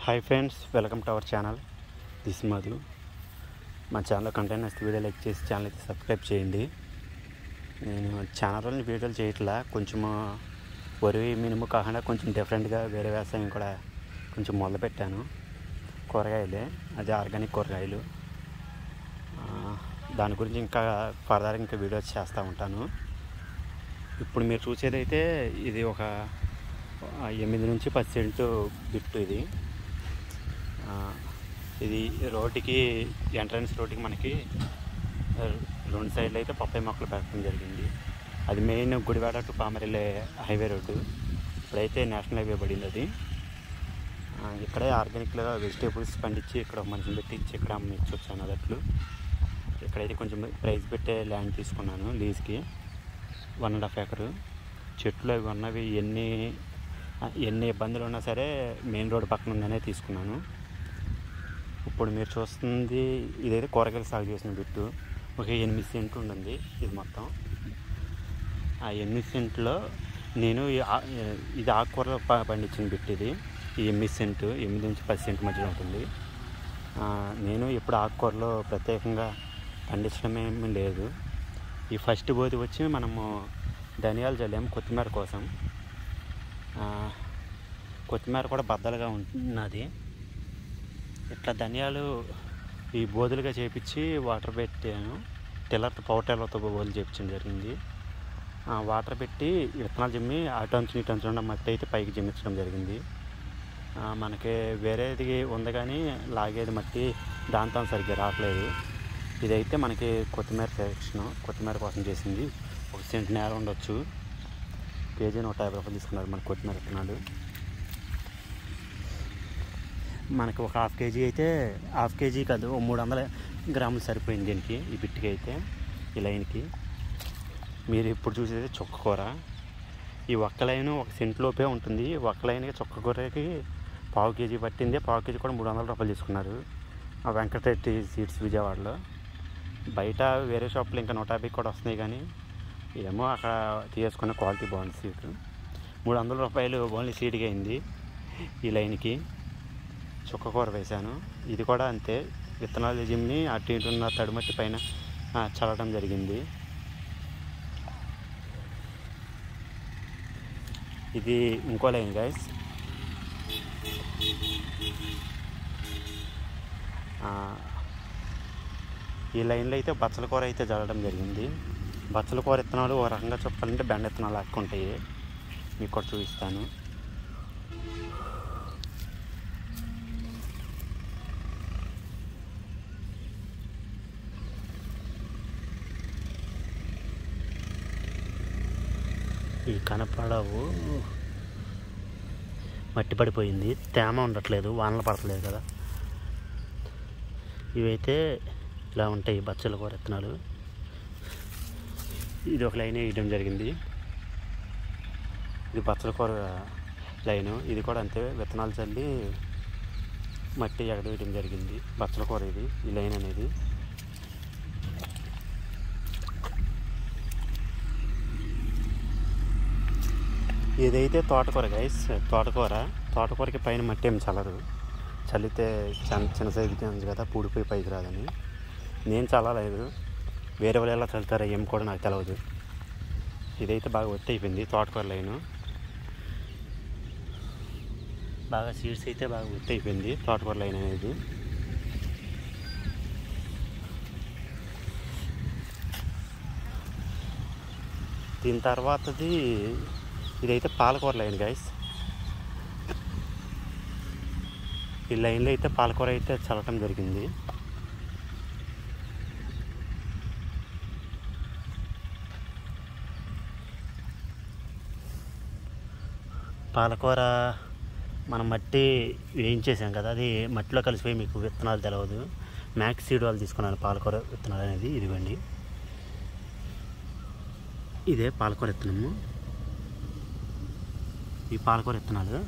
hi friends welcome to our channel this Madhu మా channel content నచ్చితే video like చేసి channel అయితే సబ్స్క్రైబ్ చేయండి నేను చాలా రోజులు వీడియోలు చేయట్లా కొంచెం వరి మినుము కాకుండా కొంచెం డిఫరెంట్గా వేరే వ్యవసాయం కూడా కొంచెం మొదలు పెట్టాను కూరగాయలే అది ఆర్గానిక్ కూరగాయలు ఆ, దాని గురించి ఇంకా ఫర్దర్ ఇంకా వీడియోస్ చేస్తూ ఉంటాను ఇప్పుడు మీరు చూసేదైతే ఇది ఒక ఆ, ఎనిమిది నుంచి పది సెంటు బిట్టు ఇది ఆ, ఇది రోడ్డుకి ఎంట్రన్స్ రోడ్డుకి మనకి ఆ, రెండు సైడ్లు అయితే పప్పాయి మొక్కలు పెట్టడం జరిగింది అది మెయిన్ గుడివాడ టు పామరెల్లే హైవే రోడ్డు ఇప్పుడైతే నేషనల్ హైవే పడింది అది ఆ, ఇక్కడే ఆర్గానిక్గా వెజిటేబుల్స్ పండించి ఇక్కడ ఒక మనిషిని పెట్టించి ఇక్కడ అమ్మించి వచ్చాను అదట్లు ఇక్కడైతే కొంచెం ప్రైస్ పెట్టే ల్యాండ్ తీసుకున్నాను లీజ్కి వన్ అండ్ హాఫ్ ఎకరు చెట్లు అవి ఉన్నవి ఎన్ని ఎన్ని ఇబ్బందులు ఉన్నా సరే మెయిన్ రోడ్ పక్కన ఉందనే తీసుకున్నాను ఇప్పుడు మీరు చూస్తుంది ఇదైతే కూరగాయలు సాగు చేసిన బిట్టు ఒక ఎనిమిది సెంట్లు ఉంటుంది ఇది మొత్తం ఆ ఎనిమిది సెంట్లో నేను ఈ ఆ- ఇది ఆకుకూరలు ప- పండించిన బిట్ ఇది ఈ ఎనిమిది సెంటు ఎనిమిది నుంచి పది సెంటు మధ్యలో ఉంటుంది ఆ, నేను ఎప్పుడు ఆకుకూరలో ప్రత్యేకంగా పండించడం ఏమీ లేదు ఈ ఫస్ట్ బోధి వచ్చి మనము ధనియాలు చల్లాము కొత్తిమీర కోసం ఆ, కొత్తిమీర కూడా బద్దలుగా ఉంటున్నది ఇట్లా ధనియాలు ఈ బోధులుగా చేపించి వాటర్ పెట్టాను టిల్లర్తో పవర్ టిల్లర్తో బోధులు చేపించడం జరిగింది ఆ, వాటర్ పెట్టి విత్తనాలు జమ్మి అటు అంచు ఇటు అంచు ఉన్న మట్టి అయితే పైకి జమ్మించడం జరిగింది ఆ, మనకి వేరేది ఉంది కానీ లాగేది మట్టి దాంతో సరిగ్గా రావట్లేదు ఇదైతే మనకి కొత్తిమీర సెక్షన్ కొత్తిమీర కోసం చేసింది ఒక సెంట్ నేల ఉండొచ్చు కేజీ నూట యాభై రూపాయలు తీసుకున్నారు మన కొత్తిమీర విత్తనాలు మనకి ఒక హాఫ్ కేజీ అయితే హాఫ్ కేజీ కాదు ఓ మూడు వందల గ్రాములు సరిపోయింది దీనికి ఈ బిట్టికి అయితే ఈ లైన్కి మీరు ఇప్పుడు చూసేది చుక్క కూర ఈ ఒక్క లైన్ ఒక సెంట్ లోపే ఉంటుంది ఒక్క లైన్కి చుక్క కూరకి పావు కేజీ పట్టింది పావు కేజీ కూడా మూడు వందల రూపాయలు తీసుకున్నారు ఆ వెంకటరెడ్డి సీడ్స్ విజయవాడలో బయట వేరే షాపులు ఇంకా నూట యాభై కూడా వస్తున్నాయి కానీ ఏమో అక్కడ తీసుకున్న క్వాలిటీ బాగుంది సీట్ మూడు వందల రూపాయలు ఓన్లీ సీట్కి అయింది ఈ లైన్కి చుక్క కూర వేశాను ఇది కూడా అంతే విత్తనాలు జిమ్ని అటు ఇటు ఉన్న తడిమట్టి పైన ఆ, చల్లడం జరిగింది ఇది ఇంకో లైన్ గైస్ ఈ లైన్లో అయితే బచ్చల కూర అయితే జల్లడం జరిగింది బచ్చల కూర విత్తనాలు ఒక రకంగా చెప్పాలంటే బెండ విత్తనాలు ఎక్కువ ఉంటాయి మీకు కూడా చూపిస్తాను ఈ కనపడవు మట్టి పడిపోయింది తేమ ఉండట్లేదు వానలు పడట్లేదు కదా ఇవైతే ఇలా ఉంటాయి బచ్చల కూర విత్తనాలు ఇది ఒక లైన్ వేయడం జరిగింది ఇది బచ్చల కూర లైను ఇది కూడా అంతే విత్తనాలు చల్లి మట్టి ఎగడవేయడం జరిగింది బచ్చల కూర ఇది ఈ లైన్ అనేది ఇదైతే తోటకూర గైస్ తోటకూర తోటకూరకి పైన మట్టి ఏం చల్లరు చల్లితే చిన్న చిన్న సైజు ఉంది కదా పూడిపోయి పైకి రాదని నేను చల్లలేదు వేరే వాళ్ళు ఎలా చల్లుతారో ఏం కూడా నాకు తెలియదు ఇదైతే బాగా ఒత్తి అయిపోయింది తోటకూర లైను బాగా సీడ్స్ అయితే బాగా ఒత్తి అయిపోయింది తోటకూర లైన్ అనేది దీని తర్వాతది ఇదైతే పాలకూర లైన్ గైస్ ఈ లైన్లో అయితే పాలకూర అయితే చల్లటం జరిగింది పాలకూర మనం మట్టి వేయించేసాం కదా అది మట్టిలో కలిసిపోయి మీకు విత్తనాలు తెలవదు మ్యాక్స్ సీడ్ వాళ్ళు తీసుకున్నాను పాలకూర విత్తనాలు అనేది ఇదిగోండి ఇదే పాలకూర విత్తనము ఈ పాలకూర విత్తనాలు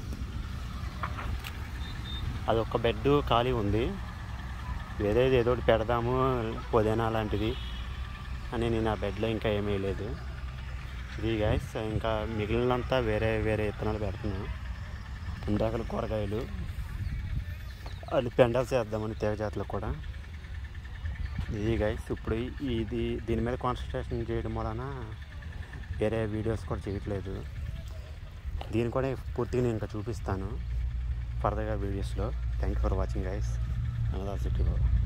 అది ఒక బెడ్ ఖాళీ ఉంది వేరేది ఏదో ఒకటి పెడదాము పుదీనా లాంటిది అని నేను ఆ బెడ్లో ఇంకా ఏమీ లేదు ఇది గైస్ ఇంకా మిగిలినంతా వేరే వేరే విత్తనాలు పెడుతున్నాను ఇందాకలు కూరగాయలు అది పెండాల్సి చేద్దామని తీగ జాతులు కూడా ఇది గైస్ ఇప్పుడు ఇది దీని మీద కాన్సన్ట్రేషన్ చేయడం వలన వేరే వీడియోస్ కూడా చేయట్లేదు దీన్ని కూడా పూర్తిగా నేను ఇంకా చూపిస్తాను ఫర్దర్గా వీడియోస్లో thank you for watching guys అనదా సిటీ బాబు